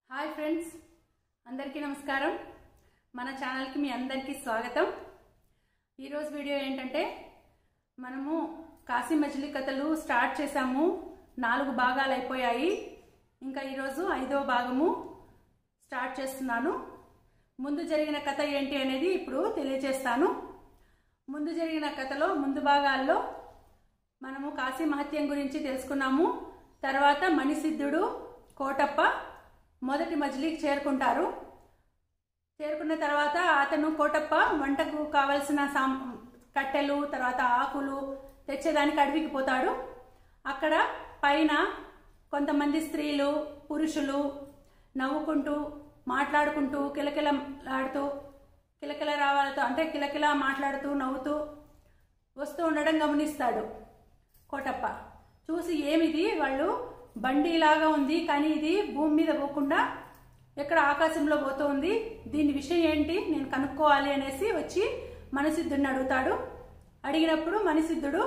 hi friends అందరికీ నమస్కారం మన ఛానల్కి మీ అందరికీ స్వాగతం ఈరోజు వీడియో ఏంటంటే మనము కాశీ మజిలీ కథలు స్టార్ట్ చేశాము నాలుగు భాగాలు అయిపోయాయి ఇంకా ఈరోజు ఐదో భాగము స్టార్ట్ చేస్తున్నాను ముందు జరిగిన కథ ఏంటి అనేది ఇప్పుడు తెలియజేస్తాను ముందు జరిగిన కథలో ముందు భాగాల్లో మనము కాశీ మహత్యం గురించి తెలుసుకున్నాము తర్వాత మణిసిద్ధుడు కోటప్ప మొదటి మజిలీకి చేరుకుంటారు చేరుకున్న తర్వాత అతను కోటప్ప వంటకు కావలసిన సాం కట్టెలు తర్వాత ఆకులు తెచ్చేదానికి అడవికి పోతాడు అక్కడ పైన కొంతమంది స్త్రీలు పురుషులు నవ్వుకుంటూ మాట్లాడుకుంటూ కిలకిలలాడుతూ కిలకిల రావాలతో అంటే కిలకిల మాట్లాడుతూ నవ్వుతూ వస్తూ ఉండడం గమనిస్తాడు కోటప్ప చూసి ఏమిది వాళ్ళు బండిలాగా ఉంది కానీ ఇది భూమి మీద పోకుండా ఎక్కడ ఆకాశంలో పోతుంది దీని విషయం ఏంటి నేను కనుక్కోవాలి అనేసి వచ్చి మనసిద్ధుడిని అడుగుతాడు అడిగినప్పుడు మణిసిద్ధుడు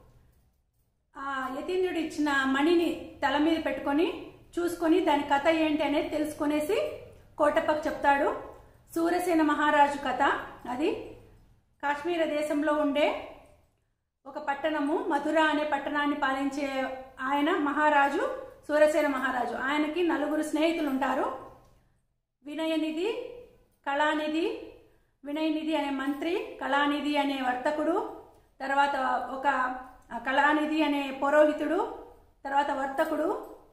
ఆ యతీంద్రుడు ఇచ్చిన మణిని తల మీద పెట్టుకొని చూసుకొని దాని కథ ఏంటి అనేది తెలుసుకునేసి కోటప్పకు చెప్తాడు సూరసేన మహారాజు కథ అది కాశ్మీర దేశంలో ఉండే ఒక పట్టణము మధుర అనే పట్టణాన్ని పాలించే ఆయన మహారాజు సూరసేన మహారాజు ఆయనకి నలుగురు స్నేహితులు ఉంటారు వినయనిధి కళానిధి వినయనిధి అనే మంత్రి కళానిధి అనే వర్తకుడు తర్వాత ఒక కళానిధి అనే పురోహితుడు తర్వాత వర్తకుడు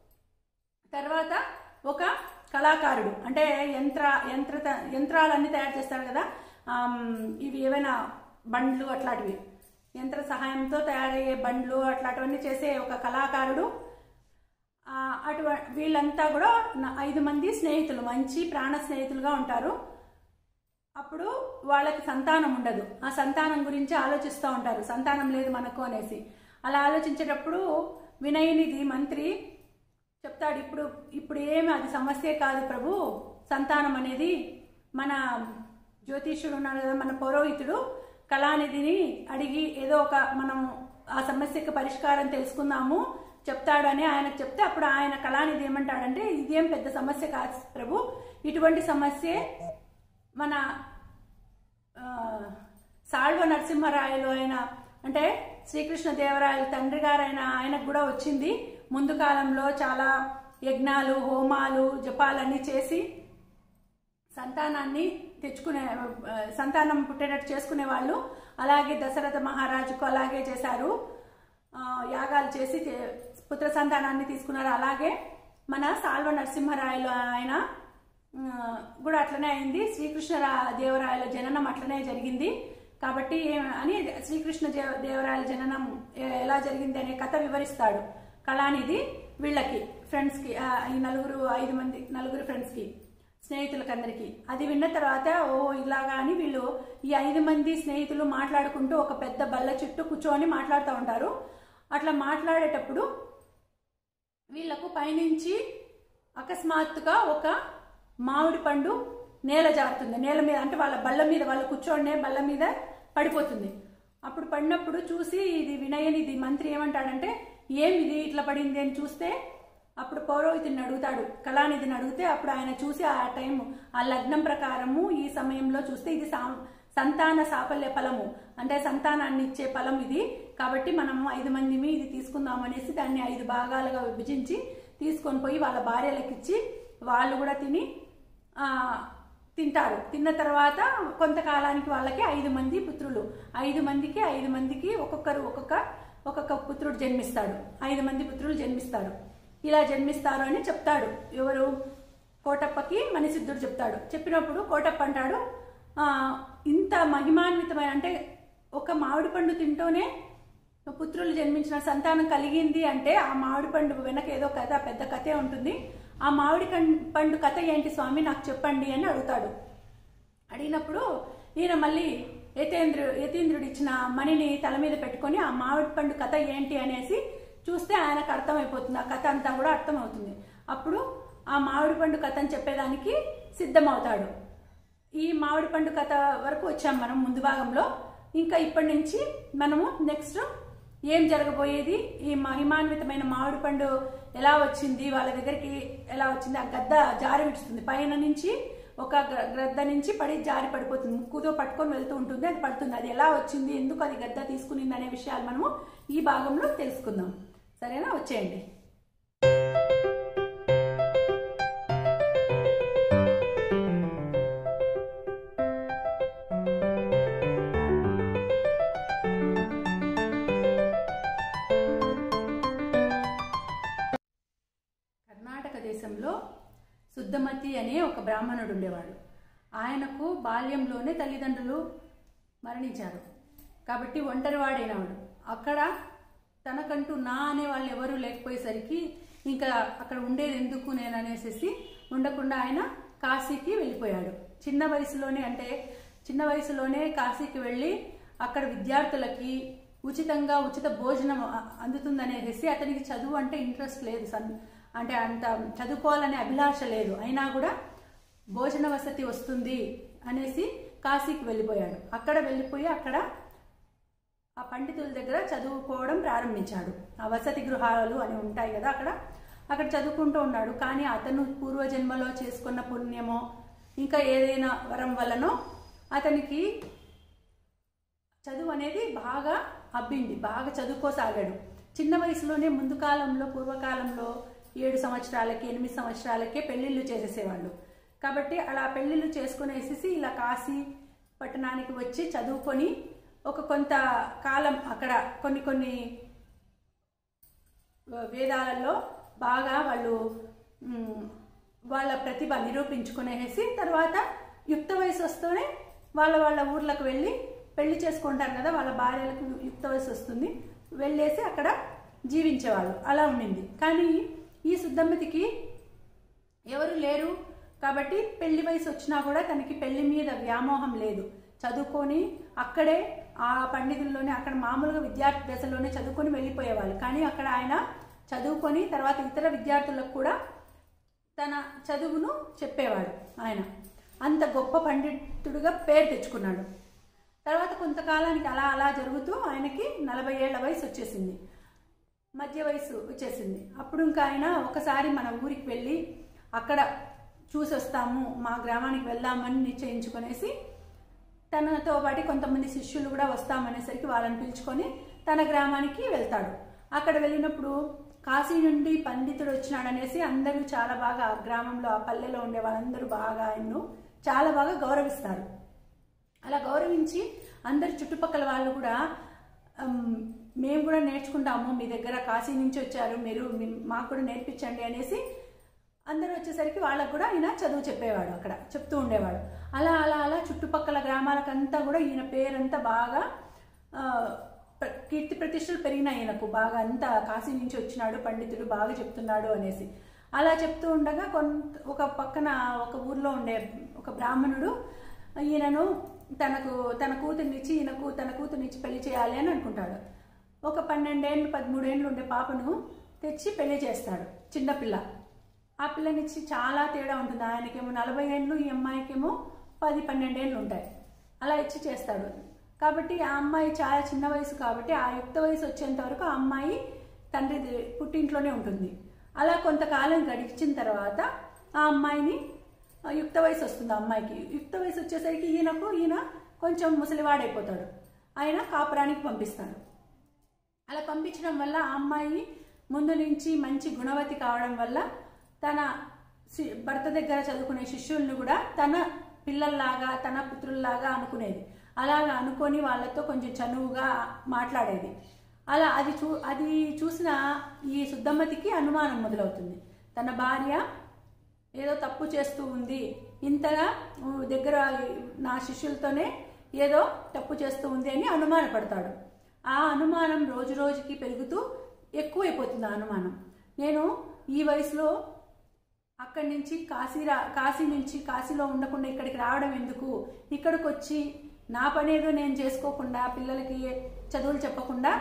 తర్వాత ఒక కళాకారుడు అంటే యంత్ర యంత్ర యంత్రాలన్నీ తయారు చేస్తాడు కదా ఆమ్, ఇవి ఏవైనా బండ్లు అట్లాంటివి యంత్ర సహాయంతో తయారయ్యే బండ్లు అట్లాంటివన్నీ చేసే ఒక కళాకారుడు ఆ, అటు వీళ్ళంతా కూడా నా- ఐదు మంది స్నేహితులు మంచి ప్రాణ స్నేహితులుగా ఉంటారు అప్పుడు వాళ్ళకి సంతానం ఉండదు ఆ సంతానం గురించి ఆలోచిస్తూ ఉంటారు సంతానం లేదు మనకు అనేసి అలా ఆలోచించేటప్పుడు వినయనిధి మంత్రి చెప్తాడు ఇప్పుడు ఇప్పుడు ఏమి అది సమస్యే కాదు ప్రభు సంతానం అనేది మన జ్యోతిష్యుడు ఉన్నాడు కదా మన పురోహితుడు కళానిధిని అడిగి ఏదో ఒక మనం ఆ సమస్యకి పరిష్కారం తెలుసుకుందాము చెప్తాడని ఆయనకు చెప్తే అప్పుడు ఆయన కళానిధి ఏమంటాడంటే ఇదేం పెద్ద సమస్య కాదు ప్రభు ఇటువంటి సమస్యే మన ఆ, సాల్వ నరసింహరాయలు అయిన అంటే శ్రీకృష్ణ దేవరాయలు తండ్రి గారైన ఆయనకు కూడా వచ్చింది ముందు కాలంలో చాలా యజ్ఞాలు హోమాలు జపాలన్నీ చేసి సంతానాన్ని తెచ్చుకునే ఆ, సంతానం పుట్టేటట్టు చేసుకునే వాళ్ళు అలాగే దశరథ మహారాజుకు అలాగే చేశారు ఆ, యాగాలు చేసి తే- పుత్ర సంతానాన్ని తీసుకున్నారు అలాగే మన సాల్వ నరసింహరాయలు ఆయన ఆ, కూడా అట్లనే అయింది శ్రీకృష్ణ రా- దేవరాయల జననం అట్లనే జరిగింది కాబట్టి ఏ- అని శ్రీకృష్ణ దేవ- దేవరాయల జననం ఎ- ఎలా జరిగింది అనే కథ వివరిస్తాడు కళానిధి వీళ్ళకి ఫ్రెండ్స్కి ఆ, ఈ నలుగురు ఐదు మంది నలుగురు ఫ్రెండ్స్కి స్నేహితులకి అందరికీ అది విన్న తర్వాత ఓ ఇలాగా అని వీళ్ళు ఈ ఐదు మంది స్నేహితులు మాట్లాడుకుంటూ ఒక పెద్ద బల్ల చుట్టూ కూర్చొని మాట్లాడుతూ ఉంటారు అట్లా మాట్లాడేటప్పుడు వీళ్ళకు పైనుంచి అకస్మాత్తుగా ఒక మామిడి పండు నేల జారుతుంది నేల మీద అంటే వాళ్ళ బల్ల మీద వాళ్ళు కూర్చోండే బల్ల మీద పడిపోతుంది అప్పుడు పడినప్పుడు చూసి ఇది వినయనిది మంత్రి ఏమంటాడంటే ఏం ఇది ఇట్లా పడింది అని చూస్తే అప్పుడు పౌరోహితుని అడుగుతాడు కళానిధిని అడిగితే అప్పుడు ఆయన చూసి ఆ టైం ఆ లగ్నం ప్రకారము ఈ సమయంలో చూస్తే ఇది సా- సంతాన సాఫల్య ఫలము అంటే సంతానాన్ని ఇచ్చే ఫలం ఇది కాబట్టి మనము ఐదు మందిమి ఇది తీసుకుందాం అనేసి దాన్ని ఐదు భాగాలుగా విభజించి తీసుకొని పోయి వాళ్ళ భార్యలకు ఇచ్చి వాళ్ళు కూడా తిని ఆ, తింటారు తిన్న తర్వాత కొంతకాలానికి వాళ్ళకి ఐదు మంది పుత్రులు ఐదు మందికి ఐదు మందికి ఒక్కొక్కరు ఒక్కొక్క ఒక్కొక్క పుత్రుడు జన్మిస్తాడు ఐదు మంది పుత్రులు జన్మిస్తాడు ఇలా జన్మిస్తారు అని చెప్తాడు ఎవరు కోటప్పకి మణిసిద్ధుడు చెప్తాడు చెప్పినప్పుడు కోటప్ప అంటాడు "ఆ, ఇంత మహిమాన్వితమైన అంటే ఒక మామిడి పండు తింటూనే పుత్రులు జన్మించిన సంతానం కలిగింది అంటే ఆ మామిడి పండు వెనక ఏదో కథ పెద్ద కథే ఉంటుంది ఆ మామిడి కం- పండు కథ ఏంటి స్వామి నాకు చెప్పండి అని అడుగుతాడు అడిగినప్పుడు ఈయన మళ్ళీ యతేంద్రు యతీంద్రుడు ఇచ్చిన మణిని తల మీద పెట్టుకొని ఆ మామిడి పండు కథ ఏంటి అనేసి చూస్తే ఆయనకు అర్థమైపోతుంది ఆ కథ అంతా కూడా అర్థమవుతుంది అప్పుడు ఆ మామిడి పండు కథ అని చెప్పేదానికి సిద్ధమవుతాడు ఈ మామిడి పండు కథ వరకు వచ్చాం మనం ముందు భాగంలో ఇంకా ఇప్పటి నుంచి మనము నెక్స్ట్ ఏం జరగబోయేది ఈ మహిమాన్వితమైన మామిడి పండు ఎలా వచ్చింది వాళ్ళ దగ్గరికి ఎలా వచ్చింది ఆ గద్ద జారి విడుస్తుంది పైన నుంచి ఒక గ్ర- గ్రద్ద నుంచి పడి జారి పడిపోతుంది ముక్కుతో పట్టుకొని వెళ్తూ ఉంటుంది అది పడుతుంది అది ఎలా వచ్చింది ఎందుకు అది గద్ద తీసుకునింది అనే విషయాలు మనము ఈ భాగంలో తెలుసుకుందాం సరేనా వచ్చేయండి కర్ణాటక దేశంలో శుద్ధమతి అనే ఒక బ్రాహ్మణుడు ఉండేవాడు ఆయనకు బాల్యంలోనే తల్లిదండ్రులు మరణించారు కాబట్టి ఒంటరివాడైనవాడు అక్కడ తనకంటూ నా అనే వాళ్ళు ఎవరూ లేకపోయేసరికి ఇంకా అక్కడ ఉండేది ఎందుకు నేను అనేసి ఉండకుండా ఆయన కాశీకి వెళ్ళిపోయాడు చిన్న వయసులోనే అంటే చిన్న వయసులోనే కాశీకి వెళ్ళి అక్కడ విద్యార్థులకి ఉచితంగా ఉచిత భోజనం అ- అందుతుందనేసి అతనికి చదువు అంటే ఇంట్రెస్ట్ లేదు సన్ అంటే అంత చదువుకోవాలనే అభిలాష లేదు అయినా కూడా భోజన వసతి వస్తుంది అనేసి కాశీకి వెళ్ళిపోయాడు అక్కడ వెళ్ళిపోయి అక్కడ ఆ పండితుల దగ్గర చదువుకోవడం ప్రారంభించాడు ఆ వసతి గృహాలు అని ఉంటాయి కదా అక్కడ అక్కడ చదువుకుంటూ ఉన్నాడు కానీ అతను పూర్వజన్మలో చేసుకున్న పుణ్యమో ఇంకా ఏదైనా వరం వల్లనో అతనికి చదువు అనేది బాగా అబ్బింది బాగా చదువుకోసాగాడు చిన్న వయసులోనే ముందు కాలంలో పూర్వకాలంలో ఏడు సంవత్సరాలకి ఎనిమిది సంవత్సరాలకే పెళ్లిళ్ళు చేసేసేవాళ్ళు కాబట్టి అలా పెళ్లిళ్ళు చేసుకునేసేసి ఇలా కాశీ పట్టణానికి వచ్చి చదువుకొని ఒక కొంత కాలం అక్కడ కొన్ని కొన్ని వేదాలలో బాగా వాళ్ళు మ్, వాళ్ళ ప్రతిభ నిరూపించుకునేసి తర్వాత యుక్త వయసు వస్తూనే వాళ్ళ వాళ్ళ ఊర్లకు వెళ్ళి పెళ్లి చేసుకుంటారు కదా వాళ్ళ భార్యలకు యుక్త వయసు వస్తుంది వెళ్ళేసి అక్కడ జీవించేవాళ్ళు అలా ఉండింది కానీ ఈ శుద్ధమ్మతికి ఎవరు లేరు కాబట్టి పెళ్లి వయసు వచ్చినా కూడా తనకి పెళ్లి మీద వ్యామోహం లేదు చదువుకొని అక్కడే ఆ పండితుల్లోనే అక్కడ మామూలుగా విద్యార్థి దశలోనే చదువుకొని వెళ్ళిపోయేవాళ్ళు కానీ అక్కడ ఆయన చదువుకొని తర్వాత ఇతర విద్యార్థులకు కూడా తన చదువును చెప్పేవాడు ఆయన అంత గొప్ప పండితుడిగా పేరు తెచ్చుకున్నాడు తర్వాత కొంతకాలానికి అలా అలా జరుగుతూ ఆయనకి నలభై ఏళ్ల వయసు వచ్చేసింది మధ్య వయసు వచ్చేసింది అప్పుడు ఇంకా ఆయన ఒకసారి మన ఊరికి వెళ్ళి అక్కడ చూసి వస్తాము మా గ్రామానికి వెళ్దామని నిశ్చయించుకునేసి తనతో పాటు కొంతమంది శిష్యులు కూడా వస్తామనేసరికి వాళ్ళని పిలుచుకొని తన గ్రామానికి వెళ్తాడు అక్కడ వెళ్ళినప్పుడు కాశీ నుండి పండితుడు వచ్చినాడనేసి అందరూ చాలా బాగా ఆ గ్రామంలో ఆ పల్లెలో ఉండే వాళ్ళందరూ బాగా ఆయన్ను చాలా బాగా గౌరవిస్తారు అలా గౌరవించి అందరు చుట్టుపక్కల వాళ్ళు కూడా "అమ్, మేము కూడా నేర్చుకుంటాము మీ దగ్గర కాశీ నుంచి వచ్చారు మీరు మీ- మాకు కూడా నేర్పించండి అనేసి అందరూ వచ్చేసరికి వాళ్ళకు కూడా ఈయన చదువు చెప్పేవాడు అక్కడ చెప్తూ ఉండేవాడు అలా అలా అలా చుట్టుపక్కల గ్రామాలకంతా కూడా ఈయన పేరంతా బాగా ఆ, ప్ర- కీర్తి ప్రతిష్టలు పెరిగినాయి ఈయనకు బాగా అంతా కాశీ నుంచి వచ్చినాడు పండితుడు బాగా చెప్తున్నాడు అనేసి అలా చెప్తూ ఉండగా కొంత ఒక పక్కన ఒక ఊర్లో ఉండే ఒక బ్రాహ్మణుడు ఈయనను తనకు తన కూతుర్నిచ్చి ఈయనకు తన కూతుర్నిచ్చి పెళ్లి చేయాలి అని అనుకుంటాడు ఒక పన్నెండేళ్ళు పదమూడేళ్ళు ఉండే పాపను తెచ్చి పెళ్లి చేస్తాడు చిన్నపిల్ల ఆ పిల్లనిచ్చి చాలా తేడా ఉంటుంది ఆయనకేమో నలభై ఏళ్ళు ఈ అమ్మాయికేమో పది పన్నెండేళ్ళు ఉంటాయి అలా ఇచ్చి చేస్తాడు కాబట్టి ఆ అమ్మాయి చాలా చిన్న వయసు కాబట్టి ఆ యుక్త వయసు వచ్చేంత వరకు ఆ అమ్మాయి తండ్రి ది- పుట్టింట్లోనే ఉంటుంది అలా కొంతకాలం గడిచిన తర్వాత ఆ అమ్మాయిని ఆ, యుక్త వయసు వస్తుంది ఆ అమ్మాయికి యుక్త వయసు వచ్చేసరికి ఈయనకు ఈయన కొంచెం ముసలివాడైపోతాడు ఆయన కాపురానికి పంపిస్తాడు అలా పంపించడం వల్ల ఆ అమ్మాయి ముందు నుంచి మంచి గుణవతి కావడం వల్ల తన శి- భర్త దగ్గర చదువుకునే శిష్యుల్ని కూడా తన పిల్లల్లాగా తన పుత్రుల్లాగా అనుకునేది అలాగా అనుకొని వాళ్ళతో కొంచెం చనువుగా మాట్లాడేది అలా అది చూ అది చూసిన ఈ శుద్ధమ్మతికి అనుమానం మొదలవుతుంది తన భార్య ఏదో తప్పు చేస్తూ ఉంది ఇంతగా ఊ, దగ్గర నా శిష్యులతోనే ఏదో తప్పు చేస్తూ ఉంది అని అనుమానపడతాడు ఆ అనుమానం రోజు రోజుకి పెరుగుతూ ఎక్కువైపోతుంది ఆ అనుమానం నేను ఈ వయసులో అక్కడి నుంచి కాశీ రా కాశీ నుంచి కాశీలో ఉండకుండా ఇక్కడికి రావడం ఎందుకు ఇక్కడికి వచ్చి నా పనేదో నేను చేసుకోకుండా పిల్లలకి చదువులు చెప్పకుండా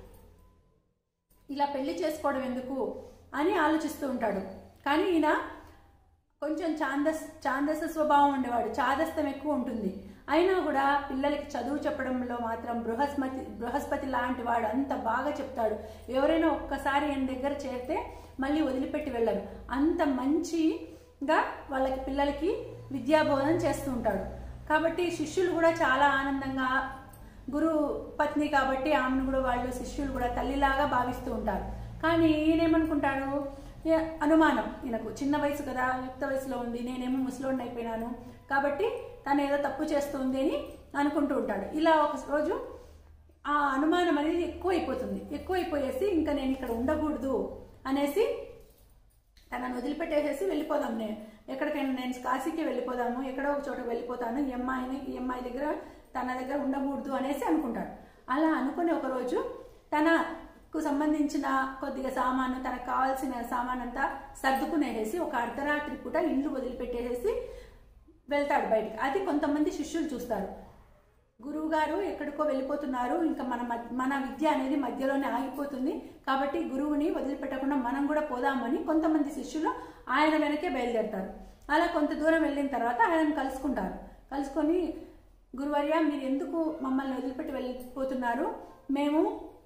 ఇలా పెళ్లి చేసుకోవడం ఎందుకు అని ఆలోచిస్తూ ఉంటాడు కానీ ఈయన కొంచెం ఛాందస్ ఛాందస స్వభావం ఉండేవాడు చాదస్తం ఎక్కువ ఉంటుంది అయినా కూడా పిల్లలకి చదువు చెప్పడంలో మాత్రం బృహస్పతి బృహస్పతి లాంటి వాడు అంత బాగా చెప్తాడు ఎవరైనా ఒక్కసారి ఈయన దగ్గర చేరితే మళ్ళీ వదిలిపెట్టి వెళ్ళరు అంత మంచిగా వాళ్ళకి పిల్లలకి విద్యాబోధన చేస్తూ ఉంటాడు కాబట్టి శిష్యులు కూడా చాలా ఆనందంగా గురు పత్ని కాబట్టి ఆమెను కూడా వాళ్ళు శిష్యులు కూడా తల్లిలాగా భావిస్తూ ఉంటారు కానీ ఈయనేమనుకుంటాడు ఏ, అనుమానం ఈయనకు చిన్న వయసు కదా యుక్త వయసులో ఉంది నేనేమో ముసలోడిని అయిపోయినాను కాబట్టి తను ఏదో తప్పు చేస్తుంది అని అనుకుంటూ ఉంటాడు ఇలా ఒక రోజు ఆ అనుమానం అనేది ఎక్కువైపోతుంది ఎక్కువైపోయేసి ఇంకా నేను ఇక్కడ ఉండకూడదు అనేసి తనను వదిలిపెట్టేసేసి వెళ్ళిపోదాం నేను ఎక్కడికైనా నేను కాశీకి వెళ్ళిపోదాము ఎక్కడో ఒక చోట వెళ్ళిపోతాను ఈ అమ్మాయిని ఈ అమ్మాయి దగ్గర తన దగ్గర ఉండకూడదు అనేసి అనుకుంటాడు అలా అనుకుని ఒకరోజు తనకు సంబంధించిన కొద్దిగా సామాను తనకు కావాల్సిన సామాన్ అంతా సర్దుకునేసేసి ఒక అర్ధరాత్రి పూట ఇల్లు వదిలిపెట్టేసేసి వెళ్తాడు బయటికి అది కొంతమంది శిష్యులు చూస్తారు గురువు గారు ఎక్కడికో వెళ్ళిపోతున్నారు ఇంకా మన మధ్య- మన విద్య అనేది మధ్యలోనే ఆగిపోతుంది కాబట్టి గురువుని వదిలిపెట్టకుండా మనం కూడా పోదామని కొంతమంది శిష్యులు ఆయన వెనకే బయలుదేరతారు అలా కొంత దూరం వెళ్ళిన తర్వాత ఆయన కలుసుకుంటారు కలుసుకొని గురువర్య మీరు ఎందుకు మమ్మల్ని వదిలిపెట్టి వెళ్ళిపోతున్నారు మేము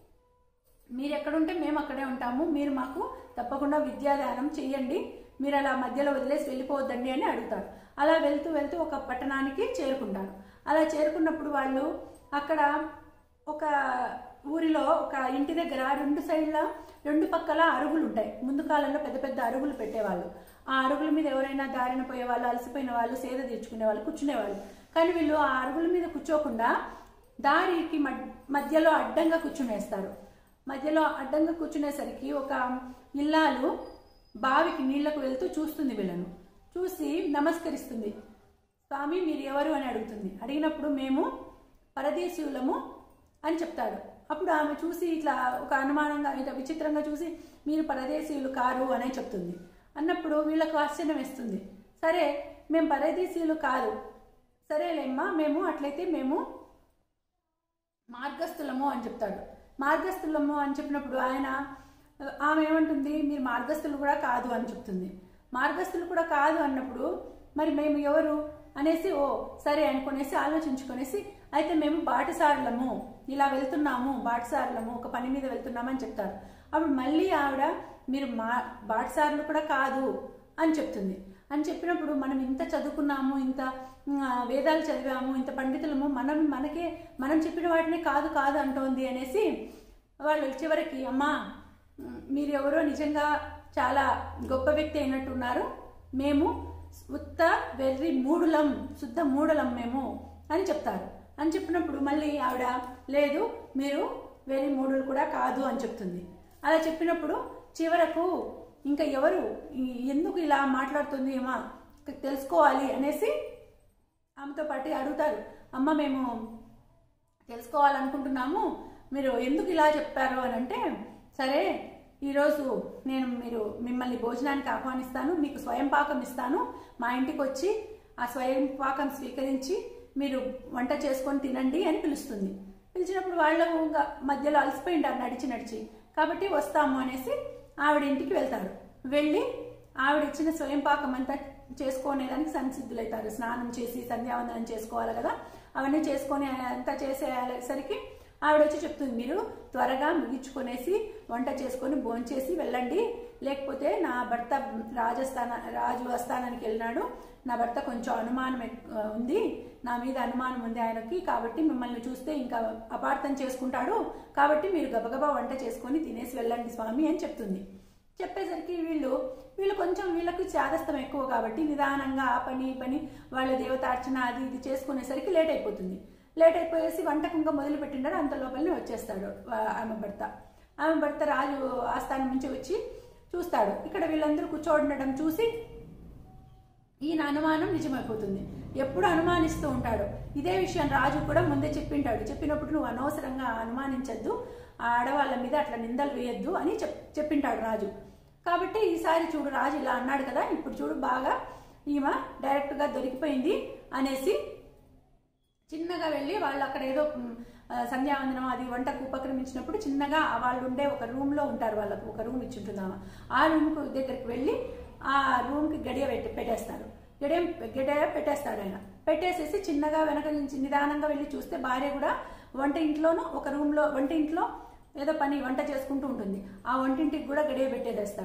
మీరు ఎక్కడుంటే మేము అక్కడే ఉంటాము మీరు మాకు తప్పకుండా విద్యాదానం చెయ్యండి మీరు అలా మధ్యలో వదిలేసి వెళ్ళిపోవద్దండి అని అడుగుతారు అలా వెళ్తూ వెళ్తూ ఒక పట్టణానికి చేరుకుంటారు అలా చేరుకున్నప్పుడు వాళ్ళు అక్కడ ఒక ఊరిలో ఒక ఇంటి దగ్గర రెండు సైడ్ల రెండు పక్కల అరుగులు ఉంటాయి ముందు కాలంలో పెద్ద పెద్ద అరుగులు పెట్టేవాళ్ళు ఆ అరుగుల మీద ఎవరైనా దారిన పోయే వాళ్ళు అలసిపోయిన వాళ్ళు సేద తీర్చుకునే వాళ్ళు కూర్చునేవాళ్ళు కానీ వీళ్ళు ఆ అరుగుల మీద కూర్చోకుండా దారికి మడ్- మధ్యలో అడ్డంగా కూర్చునేస్తారు మధ్యలో అడ్డంగా కూర్చునేసరికి ఒక ఇల్లాలు బావికి నీళ్లకు వెళ్తూ చూస్తుంది వీళ్ళను చూసి నమస్కరిస్తుంది స్వామి మీరు ఎవరు అని అడుగుతుంది అడిగినప్పుడు మేము పరదేశీయులము అని చెప్తాడు అప్పుడు ఆమె చూసి ఇట్లా ఒక అనుమానంగా ఇట్లా విచిత్రంగా చూసి మీరు పరదేశీయులు కారు అనే చెప్తుంది అన్నప్పుడు వీళ్ళకు ఆశ్చర్యం వేస్తుంది సరే మేము పరదేశీయులు కాదు సరేలేమ్మా మేము అట్లయితే మేము మార్గస్థులము అని చెప్తాడు మార్గస్థులము అని చెప్పినప్పుడు ఆయన ఆమె ఏమంటుంది మీరు మార్గస్థులు కూడా కాదు అని చెప్తుంది మార్గస్థులు కూడా కాదు అన్నప్పుడు మరి మేము ఎవరు అనేసి ఓ సరే అనుకునేసి ఆలోచించుకునేసి అయితే మేము బాటసారులము ఇలా వెళ్తున్నాము బాటసారులము ఒక పని మీద వెళ్తున్నాము అని చెప్తారు అప్పుడు మళ్ళీ ఆవిడ మీరు మా బాటసారులు కూడా కాదు అని చెప్తుంది అని చెప్పినప్పుడు మనం ఇంత చదువుకున్నాము ఇంత ఆ, వేదాలు చదివాము ఇంత పండితులము మనం మనకే మనం చెప్పిన వాటిని కాదు కాదు అంటోంది అనేసి వాళ్ళు చివరికి అమ్మా ఉమ్, మీరు ఎవరో నిజంగా చాలా గొప్ప వ్యక్తి అయినట్టున్నారు మేము ఉత్త వెర్రి మూడులం శుద్ధ మూడలం మేము అని చెప్తారు అని చెప్పినప్పుడు మళ్ళీ ఆవిడ లేదు మీరు వెర్రి మూడులు కూడా కాదు అని చెప్తుంది అలా చెప్పినప్పుడు చివరకు ఇంకా ఎవరు ఈ- ఎందుకు ఇలా మాట్లాడుతుంది ఏమా తెలుసుకోవాలి అనేసి ఆమెతో పాటు అడుగుతారు అమ్మ మేము తెలుసుకోవాలనుకుంటున్నాము మీరు ఎందుకు ఇలా చెప్పారు అని అంటే సరే ఈరోజు నేను మీరు మిమ్మల్ని భోజనానికి ఆహ్వానిస్తాను మీకు స్వయం పాకం ఇస్తాను మా ఇంటికి వచ్చి ఆ స్వయం పాకం స్వీకరించి మీరు వంట చేసుకొని తినండి అని పిలుస్తుంది పిలిచినప్పుడు వాళ్ళు ఇంకా మధ్యలో అలసిపోయి ఉంటారు నడిచి నడిచి కాబట్టి వస్తాము అనేసి ఆవిడ ఇంటికి వెళ్తారు వెళ్ళి ఆవిడ ఇచ్చిన స్వయం పాకం అంతా చేసుకునేదానికి సంసిద్ధులవుతారు స్నానం చేసి సంధ్యావందనం చేసుకోవాలి కదా అవన్నీ చేసుకొని అంతా చేసేసరికి ఆవిడ వచ్చి చెప్తుంది మీరు త్వరగా ముగించుకొనేసి వంట చేసుకొని భోంచేసి వెళ్ళండి లేకపోతే నా భర్త రాజస్థాన రాజు ఆస్థానానికి వెళ్ళినాడు నా భర్త కొంచెం అనుమానం ఎక్- ఉంది నా మీద అనుమానం ఉంది ఆయనకి కాబట్టి మిమ్మల్ని చూస్తే ఇంకా అపార్థం చేసుకుంటాడు కాబట్టి మీరు గబగబా వంట చేసుకొని తినేసి వెళ్ళండి స్వామి అని చెప్తుంది చెప్పేసరికి వీళ్ళు వీళ్ళు కొంచెం వీళ్ళకి చాదస్తం ఎక్కువ కాబట్టి నిదానంగా ఆ పని ఈ పని వాళ్ళ దేవతార్చన అది ఇది చేసుకునేసరికి లేట్ అయిపోతుంది లేట్ అయిపోయేసి వంటకు ఇంకా మొదలు పెట్టిండారు అంత లోపలనే వచ్చేస్తాడు వా- ఆమె భర్త ఆమె భర్త రాజు ఆస్థానం నుంచి వచ్చి చూస్తాడు ఇక్కడ వీళ్ళందరూ కూర్చోండడం చూసి ఈయన అనుమానం నిజమైపోతుంది ఎప్పుడు అనుమానిస్తూ ఉంటాడు ఇదే విషయం రాజు కూడా ముందే చెప్పింటాడు చెప్పినప్పుడు నువ్వు అనవసరంగా అనుమానించద్దు ఆ ఆడవాళ్ళ మీద అట్లా నిందలు వేయద్దు అని చెప్ చెప్పింటాడు రాజు కాబట్టి ఈసారి చూడు రాజు ఇలా అన్నాడు కదా ఇప్పుడు చూడు బాగా ఈమె డైరెక్ట్గా దొరికిపోయింది అనేసి చిన్నగా వెళ్ళి వాళ్ళు అక్కడ ఏదో మ్, ఆ, సంధ్యావందనం అది వంటకు ఉపక్రమించినప్పుడు చిన్నగా ఆ వాళ్ళు ఉండే ఒక రూమ్ లో ఉంటారు వాళ్ళకు ఒక రూమ్ ఇచ్చింటుందామా ఆ రూమ్ దగ్గరికి వెళ్ళి ఆ రూమ్ కి గడియ పెట్టి పెట్టేస్తారు గడియ గడియ పెట్టేస్తాడు ఆయన పెట్టేసేసి చిన్నగా వెనక నుంచి నిదానంగా వెళ్ళి చూస్తే భార్య కూడా వంట ఇంట్లోనూ ఒక రూమ్ లో వంట ఇంట్లో ఏదో పని వంట చేసుకుంటూ ఉంటుంది ఆ వంటింటికి కూడా గడియ పెట్టేదేస్తాడు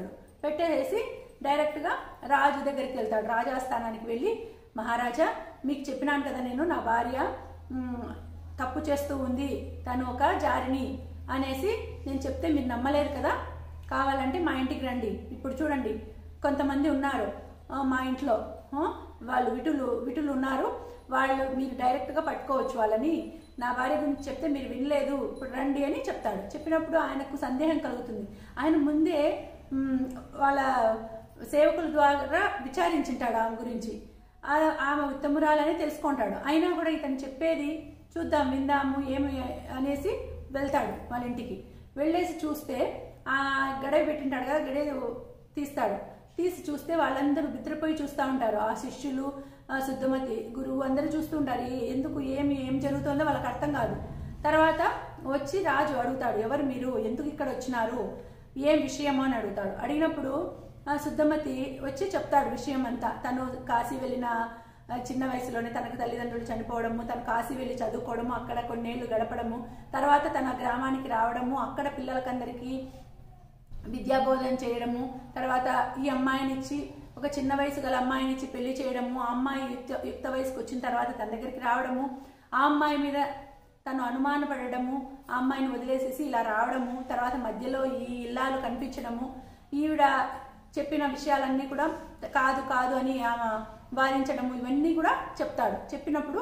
పెట్టేసి డైరెక్ట్గా రాజు దగ్గరికి వెళ్తాడు రాజాస్థానానికి వెళ్ళి మహారాజా మీకు చెప్పినాను కదా నేను నా భార్య మ్, తప్పు చేస్తూ ఉంది తను ఒక జారిని అనేసి నేను చెప్తే మీరు నమ్మలేదు కదా కావాలంటే మా ఇంటికి రండి ఇప్పుడు చూడండి కొంతమంది ఉన్నారు ఆ, మా ఇంట్లో ఆ, వాళ్ళు విటులు విటులు ఉన్నారు వాళ్ళు మీరు డైరెక్ట్గా పట్టుకోవచ్చు వాళ్ళని నా భార్య గురించి చెప్తే మీరు వినలేదు ఇప్పుడు రండి అని చెప్తాడు చెప్పినప్పుడు ఆయనకు సందేహం కలుగుతుంది ఆయన ముందే మ్, వాళ్ళ సేవకుల ద్వారా విచారించింటాడు ఆమె గురించి ఆ- ఆమె ఉత్తమురాలని తెలుసుకుంటాడు అయినా కూడా ఇతను చెప్పేది చూద్దాం విందాము ఏమి అనేసి వెళ్తాడు వాళ్ళ ఇంటికి వెళ్ళేసి చూస్తే ఆ గడవ పెట్టింటాడు కదా గడియ తీస్తాడు తీసి చూస్తే వాళ్ళందరూ బిద్రపోయి చూస్తూ ఉంటారు ఆ శిష్యులు ఆ శుద్ధమతి గురువు అందరూ చూస్తూ ఉంటారు ఏ- ఎందుకు ఏమి ఏం జరుగుతుందో వాళ్ళకి అర్థం కాదు తర్వాత వచ్చి రాజు అడుగుతాడు ఎవరు మీరు ఎందుకు ఇక్కడ వచ్చినారు ఏం విషయమో అని అడుగుతాడు అడిగినప్పుడు ఆ శుద్ధమతి వచ్చి చెప్తాడు విషయం అంతా తను కాశీ వెళ్ళిన ఆ, చిన్న వయసులోనే తనకు తల్లిదండ్రులు చనిపోవడము తను కాశీ వెళ్ళి చదువుకోవడము అక్కడ కొన్నేళ్లు గడపడము తర్వాత తన గ్రామానికి రావడము అక్కడ పిల్లలకందరికీ విద్యాబోధన చేయడము తర్వాత ఈ అమ్మాయినిచ్చి ఒక చిన్న వయసు గల అమ్మాయినిచ్చి పెళ్లి చేయడము ఆ అమ్మాయి యుక్త యుక్త వయసుకు వచ్చిన తర్వాత తన దగ్గరికి రావడము ఆ అమ్మాయి మీద తను అనుమానపడము ఆ అమ్మాయిని వదిలేసేసి ఇలా రావడము తర్వాత మధ్యలో ఈ ఇల్లాలు కనిపించడము ఈవిడ చెప్పిన విషయాలన్నీ కూడా కాదు కాదు అని ఆమె వాదించడము ఇవన్నీ కూడా చెప్తాడు చెప్పినప్పుడు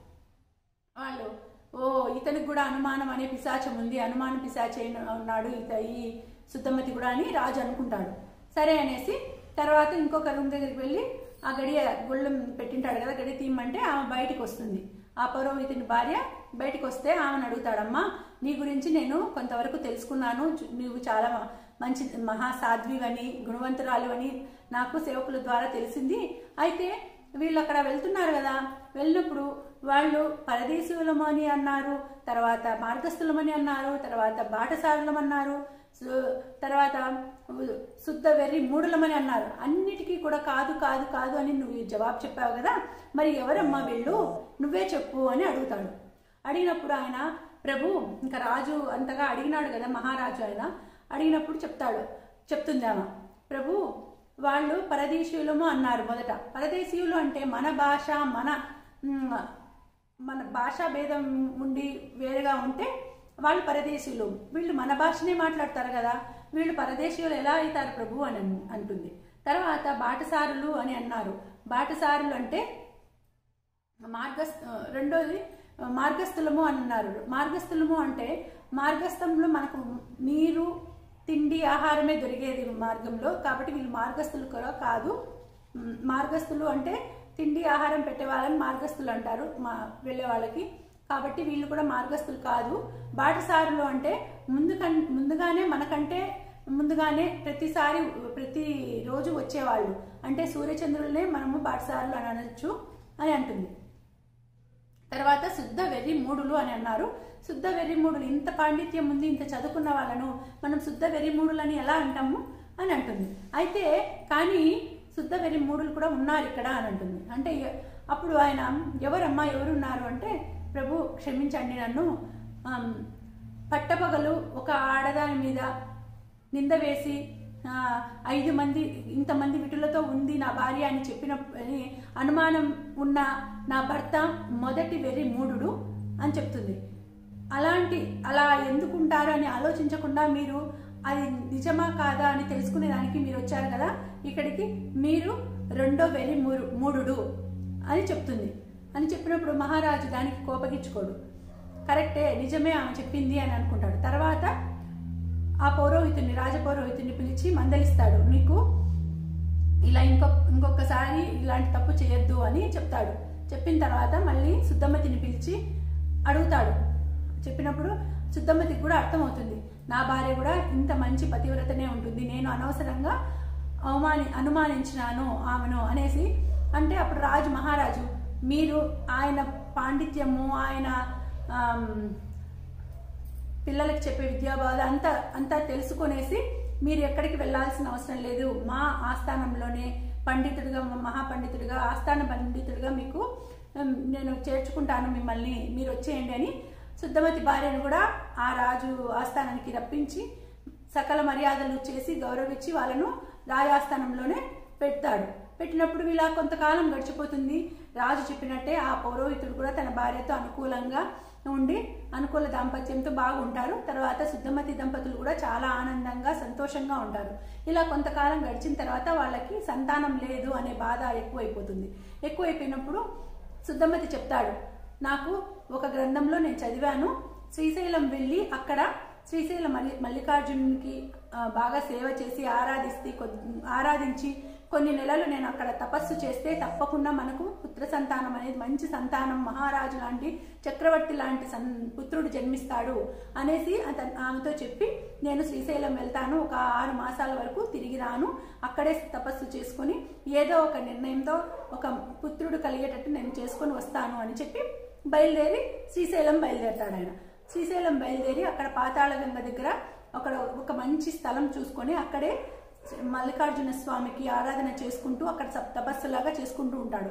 వాళ్ళు ఓ ఇతనికి కూడా అనుమానం అనే పిశాచం ఉంది అనుమానం పిశాచ ఉన్నాడు ఇత ఈ సుద్దమ్మతి కూడా అని రాజు అనుకుంటాడు సరే అనేసి తర్వాత ఇంకొక రూమ్ దగ్గరికి వెళ్ళి ఆ గడియ గుళ్ళం పెట్టింటాడు కదా గడియ తీయమంటే ఆమె బయటికి వస్తుంది ఆ పౌరోహితుని భార్య బయటికి వస్తే ఆమెను అడుగుతాడమ్మా నీ గురించి నేను కొంతవరకు తెలుసుకున్నాను చు- నువ్వు చాలా మంచి మహాసాధ్వివని గుణవంతురాలివని నాకు సేవకుల ద్వారా తెలిసింది అయితే వీళ్ళు అక్కడ వెళ్తున్నారు కదా వెళ్ళినప్పుడు వాళ్ళు పరదేశీయులము అని అన్నారు తర్వాత మార్గస్థులమని అన్నారు తర్వాత బాటసారులమన్నారు సు- తర్వాత శుద్ధ వెర్రి మూడులమని అన్నారు అన్నిటికీ కూడా కాదు కాదు కాదు అని నువ్వు జవాబు చెప్పావు కదా మరి ఎవరమ్మా వీళ్ళు నువ్వే చెప్పు అని అడుగుతాడు అడిగినప్పుడు ఆయన ప్రభు ఇంకా రాజు అంతగా అడిగినాడు కదా మహారాజు ఆయన అడిగినప్పుడు చెప్తాడు చెప్తుంది ఆమె ప్రభు వాళ్ళు పరదేశీయులము అన్నారు మొదట పరదేశీయులు అంటే మన భాష మన మ్, మన భాషా భేదం ఉండి వేరుగా ఉంటే వాళ్ళు పరదేశీయులు వీళ్ళు మన భాషనే మాట్లాడతారు కదా వీళ్ళు పరదేశీయులు ఎలా అవుతారు ప్రభు అని అన్- అంటుంది తర్వాత బాటసారులు అని అన్నారు బాటసారులు అంటే మార్గస్థ రెండోది మార్గస్థులము అని అన్నారు మార్గస్థులము అంటే మార్గస్థంలో మనకు నీరు తిండి ఆహారమే దొరికేది మార్గంలో కాబట్టి వీళ్ళు మార్గస్థులు కూడా కాదు మ్, మార్గస్థులు అంటే తిండి ఆహారం పెట్టే వాళ్ళని మార్గస్థులు అంటారు మా వెళ్ళే వాళ్ళకి కాబట్టి వీళ్ళు కూడా మార్గస్థులు కాదు బాటసారులు అంటే ముందు కన్- ముందుగానే మనకంటే ముందుగానే ప్రతిసారి ప్రతి రోజు వచ్చేవాళ్ళు అంటే సూర్యచంద్రులనే మనము బాటసారులు అని అనొచ్చు అని అంటుంది తర్వాత శుద్ధ వెర్రి మూడులు అని అన్నారు శుద్ధ వెర్రి మూడులు ఇంత పాండిత్యం ఉంది ఇంత చదువుకున్న వాళ్ళను మనం శుద్ధ వెర్రి మూడులు అని ఎలా అంటాము అని అంటుంది అయితే కానీ శుద్ధ వెర్రి మూడులు కూడా ఉన్నారు ఇక్కడ అని అంటుంది అంటే ఎ- అప్పుడు ఆయన ఎవరమ్మా ఎవరున్నారు అంటే ప్రభు క్షమించండి నన్ను ఆమ్, పట్టపగలు ఒక ఆడదాని మీద నింద వేసి ఆ, ఐదు మంది ఇంతమంది విటులతో ఉంది నా భార్య అని చెప్పిన అని అనుమానం ఉన్న నా భర్త మొదటి వెర్రి మూడుడు అని చెప్తుంది అలాంటి అలా ఎందుకుంటారు అని ఆలోచించకుండా మీరు అది నిజమా కాదా అని తెలుసుకునేదానికి మీరు వచ్చారు కదా ఇక్కడికి మీరు రెండో వెర్రి మూడు మూడుడు అని చెప్తుంది అని చెప్పినప్పుడు మహారాజు దానికి కోపగించుకోడు కరెక్టే నిజమే ఆమె చెప్పింది అని అనుకుంటాడు తర్వాత ఆ పౌరోహితుని రాజపౌరోహితుని పిలిచి మందలిస్తాడు నీకు ఇలా ఇంకొక ఇంకొకసారి ఇలాంటి తప్పు చేయొద్దు అని చెప్తాడు చెప్పిన తర్వాత మళ్ళీ శుద్ధమ్మతిని పిలిచి అడుగుతాడు చెప్పినప్పుడు శుద్ధమ్మతికి కూడా అర్థమవుతుంది నా భార్య కూడా ఇంత మంచి పతివ్రతనే ఉంటుంది నేను అనవసరంగా అవమాని అనుమానించినాను ఆమెను అనేసి అంటే అప్పుడు రాజు మహారాజు మీరు ఆయన పాండిత్యము ఆయన ఆమ్, పిల్లలకు చెప్పే విద్యాబాధ అంతా అంతా తెలుసుకొనేసి మీరు ఎక్కడికి వెళ్ళాల్సిన అవసరం లేదు మా ఆస్థానంలోనే పండితుడిగా మా మహాపండితుడిగా ఆస్థాన పండితుడిగా మీకు ఉమ్, నేను చేర్చుకుంటాను మిమ్మల్ని మీరు వచ్చేయండి అని శుద్ధమతి భార్యను కూడా ఆ రాజు ఆస్థానానికి రప్పించి సకల మర్యాదలు చేసి గౌరవించి వాళ్ళను రాజాస్థానంలోనే పెడతాడు పెట్టినప్పుడు ఇలా కొంతకాలం గడిచిపోతుంది రాజు చెప్పినట్టే ఆ పౌరోహితుడు కూడా తన భార్యతో అనుకూలంగా ఉండి అనుకూల దాంపత్యంతో బాగుంటారు తర్వాత శుద్ధమతి దంపతులు కూడా చాలా ఆనందంగా సంతోషంగా ఉంటారు ఇలా కొంతకాలం గడిచిన తర్వాత వాళ్ళకి సంతానం లేదు అనే బాధ ఎక్కువైపోతుంది ఎక్కువైపోయినప్పుడు శుద్ధమతి చెప్తాడు నాకు ఒక గ్రంథంలో నేను చదివాను శ్రీశైలం వెళ్ళి అక్కడ శ్రీశైలం మల్లి మల్లికార్జునునికి ఆ, బాగా సేవ చేసి ఆరాధిస్తే కొద్ది- ఆరాధించి కొన్ని నెలలు నేను అక్కడ తపస్సు చేస్తే తప్పకుండా మనకు పుత్ర సంతానం అనేది మంచి సంతానం మహారాజు లాంటి చక్రవర్తి లాంటి సన్ పుత్రుడు జన్మిస్తాడు అనేసి అతను ఆమెతో చెప్పి నేను శ్రీశైలం వెళ్తాను ఒక ఆరు మాసాల వరకు తిరిగి రాను అక్కడే తపస్సు చేసుకొని ఏదో ఒక నిర్ణయంతో ఒక పుత్రుడు కలిగేటట్టు నేను చేసుకొని వస్తాను అని చెప్పి బయలుదేరి శ్రీశైలం బయలుదేరతాడు ఆయన శ్రీశైలం బయలుదేరి అక్కడ పాతాళగంగ దగ్గర అక్కడ ఒక మంచి స్థలం చూసుకొని అక్కడే మల్లికార్జున స్వామికి ఆరాధన చేసుకుంటూ అక్కడ సప్- తపస్సులాగా చేసుకుంటూ ఉంటాడు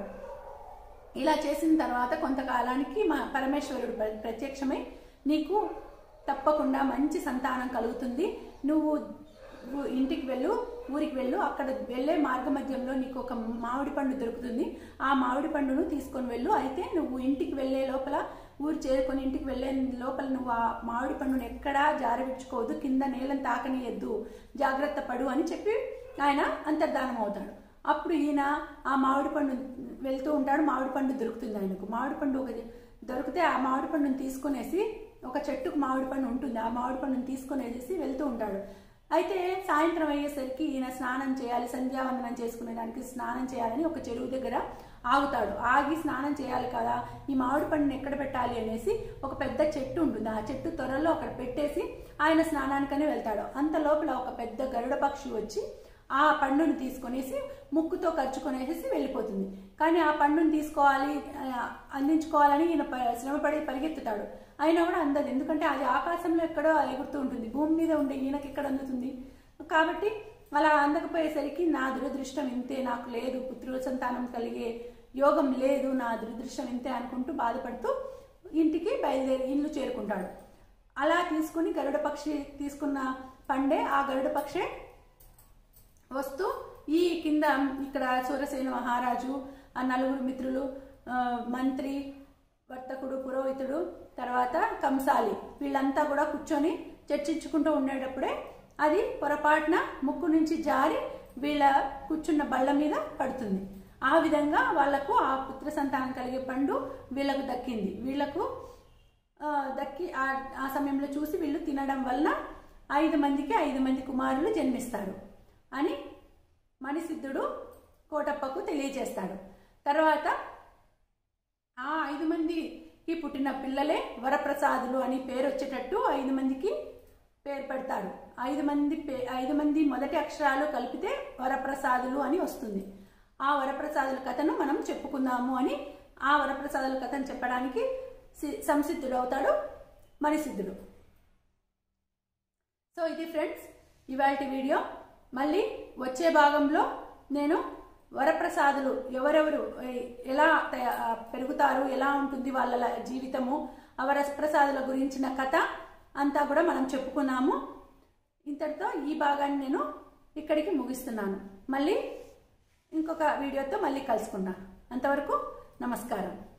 ఇలా చేసిన తర్వాత కొంతకాలానికి మా పరమేశ్వరుడు ప్ర- ప్రత్యక్షమై నీకు తప్పకుండా మంచి సంతానం కలుగుతుంది నువ్వు ఊ- ఇంటికి వెళ్ళు ఊరికి వెళ్ళు అక్కడ వెళ్ళే మార్గ మధ్యంలో నీకు ఒక మామిడి పండు దొరుకుతుంది ఆ మామిడి పండును తీసుకొని వెళ్ళు అయితే నువ్వు ఇంటికి వెళ్ళే లోపల ఊరు చేరుకొని ఇంటికి వెళ్ళే లోపల నువ్వు ఆ మామిడి పండును ఎక్కడా జారవిడ్చుకోవద్దు కింద నేలను తాకనియద్దు జాగ్రత్త పడు అని చెప్పి ఆయన అంతర్ధానం అవుతాడు అప్పుడు ఈయన ఆ మామిడి పండు వెళ్తూ ఉంటాడు మామిడి పండు దొరుకుతుంది ఆయనకు మామిడి పండు ఒక దొరికితే ఆ మామిడి పండును తీసుకునేసి ఒక చెట్టుకు మామిడి పండు ఉంటుంది ఆ మామిడి పండును తీసుకునేసి వెళ్తూ ఉంటాడు అయితే సాయంత్రం అయ్యేసరికి ఈయన స్నానం చేయాలి సంధ్యావందనం చేసుకునే దానికి స్నానం చేయాలని ఒక చెరువు దగ్గర ఆగుతాడు ఆగి స్నానం చేయాలి కదా ఈ మామిడి పండుని ఎక్కడ పెట్టాలి అనేసి ఒక పెద్ద చెట్టు ఉంటుంది ఆ చెట్టు త్వరలో అక్కడ పెట్టేసి ఆయన స్నానానికని వెళ్తాడు అంత లోపల ఒక పెద్ద గరుడ పక్షి వచ్చి ఆ పండుని తీసుకొనేసి ముక్కుతో ఖర్చుకొనేసి వెళ్ళిపోతుంది కానీ ఆ పండుని తీసుకోవాలి ఆ, అందించుకోవాలని ఈయన ప- శ్రమపడి పరిగెత్తుతాడు అయినా కూడా అందదు ఎందుకంటే అది ఆకాశంలో ఎక్కడో ఎగురుతూ ఉంటుంది భూమి మీద ఉండే ఈయనకి ఎక్కడ అందుతుంది కాబట్టి అలా అందకపోయేసరికి నా దురదృష్టం ఇంతే నాకు లేదు పుత్రుల సంతానం కలిగే యోగం లేదు నా దురదృష్టం ఇంతే అనుకుంటూ బాధపడుతూ ఇంటికి బయలుదేరి ఇల్లు చేరుకుంటాడు అలా తీసుకుని గరుడ పక్షి తీసుకున్న పండే ఆ గరుడ పక్షే వస్తూ ఈ కింద ఇక్కడ సూరసేన మహారాజు ఆ నలుగురు మిత్రులు ఆ, మంత్రి వర్తకుడు పురోహితుడు తర్వాత కంసాలి వీళ్ళంతా కూడా కూర్చొని చర్చించుకుంటూ ఉండేటప్పుడే అది పొరపాటున ముక్కు నుంచి జారి వీళ్ళ కూర్చున్న బళ్ళ మీద పడుతుంది ఆ విధంగా వాళ్లకు ఆ పుత్ర సంతానం కలిగే పండు వీళ్ళకు దక్కింది వీళ్ళకు ఆ, దక్కి ఆ ఆ సమయంలో చూసి వీళ్ళు తినడం వలన ఐదు మందికి ఐదు మంది కుమారులు జన్మిస్తారు అని మణిసిద్ధుడు కోటప్పకు తెలియజేస్తాడు తర్వాత ఆ ఐదు మందికి పుట్టిన పిల్లలే వరప్రసాదులు అని పేరు వచ్చేటట్టు ఐదు మందికి పేరు పెడతాడు ఐదు మంది పే- ఐదు మంది మొదటి అక్షరాలు కలిపితే వరప్రసాదులు అని వస్తుంది ఆ వరప్రసాదుల కథను మనం చెప్పుకుందాము అని ఆ వరప్రసాదుల కథను చెప్పడానికి సి- సంసిద్ధుడు అవుతాడు మణిసిద్ధుడు సో ఇది ఫ్రెండ్స్ ఇవాళ వీడియో మళ్ళీ వచ్చే భాగంలో నేను వరప్రసాదులు ఎవరెవరు ఎ- ఎలా తయ- ఆ, పెరుగుతారు ఎలా ఉంటుంది వాళ్ళ ల- జీవితము ఆ వరప్రసాదుల గురించిన కథ అంతా కూడా మనం చెప్పుకున్నాము ఇంతటితో ఈ భాగాన్ని నేను ఇక్కడికి ముగిస్తున్నాను మళ్ళీ ఇంకొక వీడియోతో మళ్ళీ కలుసుకుందాం అంతవరకు నమస్కారం